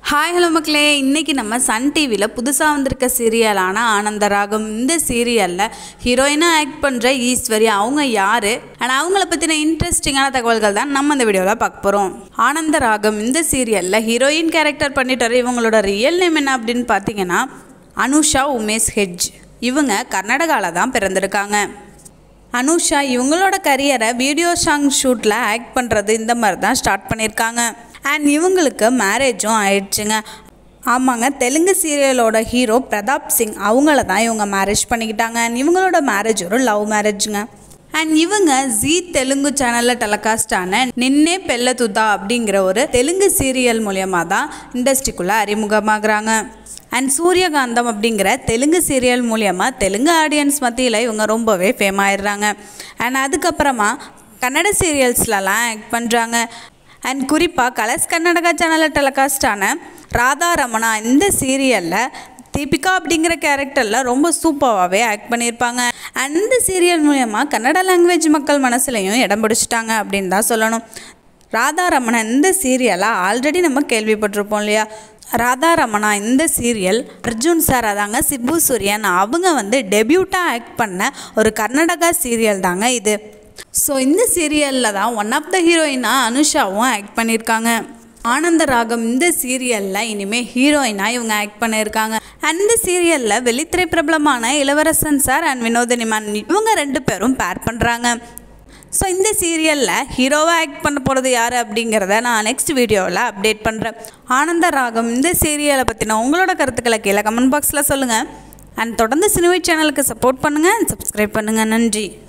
hi hello மக்களே இன்றைக்கி நம்ம சன் டிவியில் புதுசாக வந்திருக்க சீரியலான ஆனந்தராகம் இந்த சீரியலில் ஹீரோயினாக ஆக்ட் பண்ணுற ஈஸ்வரி அவங்க யார் அண்ட் அவங்கள பற்றின இன்ட்ரெஸ்டிங்கான தகவல்கள் தான் நம்ம இந்த வீடியோவில் பார்க்க போகிறோம் ஆனந்தராகம் இந்த சீரியலில் ஹீரோயின் கேரக்டர் பண்ணிட்டு வர இவங்களோட ரியல் நேம் என்ன அப்படின்னு பார்த்தீங்கன்னா அனுஷா உமேஷ் ஹெட்ஜ் இவங்க கர்நாடகாவில் தான் பிறந்திருக்காங்க அனுஷா இவங்களோட கரியரை வீடியோ சாங் ஷூட்டில் ஆக்ட் பண்ணுறது இந்த மாதிரி தான் ஸ்டார்ட் பண்ணியிருக்காங்க அண்ட் இவங்களுக்கு மேரேஜும் ஆயிடுச்சுங்க ஆமாங்க தெலுங்கு சீரியலோட ஹீரோ பிரதாப் சிங் அவங்கள தான் இவங்க மேரேஜ் பண்ணிக்கிட்டாங்க அண்ட் இவங்களோட மேரேஜ் ஒரு லவ் மேரேஜுங்க அண்ட் இவங்க ஜீ தெலுங்கு சேனலில் டெலகாஸ்ட் ஆன நின்னே பெல்லதுதா அப்படிங்கிற ஒரு தெலுங்கு சீரியல் மூலியமாக தான் இண்டஸ்ட்ரிக்குள்ளே அறிமுகமாகறாங்க அண்ட் சூரியகாந்தம் அப்படிங்கிற தெலுங்கு சீரியல் மூலியமாக தெலுங்கு ஆடியன்ஸ் மத்தியில் இவங்க ரொம்பவே ஃபேம் ஆயிடுறாங்க அண்ட் அதுக்கப்புறமா கன்னட சீரியல்ஸ்லலாம் ஆக்ட் பண்ணுறாங்க அண்ட் குறிப்பாக கலர்ஸ் கர்நாடகா சேனலில் டெலகாஸ்ட் ஆன ராதா ரமணா இந்த சீரியலில் தீபிகா அப்படிங்கிற கேரக்டரில் ரொம்ப சூப்பராகவே ஆக்ட் பண்ணியிருப்பாங்க அந்த சீரியல் மூலயமா கன்னட லாங்குவேஜ் மக்கள் மனசுலையும் இடம் பிடிச்சிட்டாங்க அப்படின்னு தான் சொல்லணும் ராதா ரமணன் இந்த சீரியலை ஆல்ரெடி நம்ம கேள்விப்பட்டிருப்போம் இல்லையா ராதா ரமணா இந்த சீரியல் அர்ஜுன் சார் அதாங்க சிப்பு சூரியன் அவங்க வந்து டெபியூட்டாக ஆக்ட் பண்ண ஒரு கர்நாடகா சீரியல் தாங்க இது ஸோ இந்த சீரியலில் தான் ஒன் ஆஃப் த ஹீரோயினாக அனுஷாவும் ஆக்ட் பண்ணியிருக்காங்க ஆனந்த ராகம் இந்த சீரியலில் இனிமேல் ஹீரோயினாக இவங்க ஆக்ட் பண்ணியிருக்காங்க அந்த சீரியலில் வெளித்திரை பிரபலமான இளவரசன் சார் அண்ட் வினோதனிமான் இவங்க ரெண்டு பேரும் பேர் பண்ணுறாங்க ஸோ இந்த சீரியலில் ஹீரோவாக ஆக்ட் பண்ண போகிறது யார் அப்படிங்கிறத நான் நெக்ஸ்ட் வீடியோவில் அப்டேட் பண்ணுறேன் ஆனந்த ராகம் இந்த சீரியலை பற்றின உங்களோட கருத்துக்களை கீழே கமெண்ட் பாக்ஸில் சொல்லுங்கள் அண்ட் தொடர்ந்து சினிமை சேனலுக்கு சப்போர்ட் பண்ணுங்கள் சப்ஸ்கிரைப் பண்ணுங்கள் நன்றி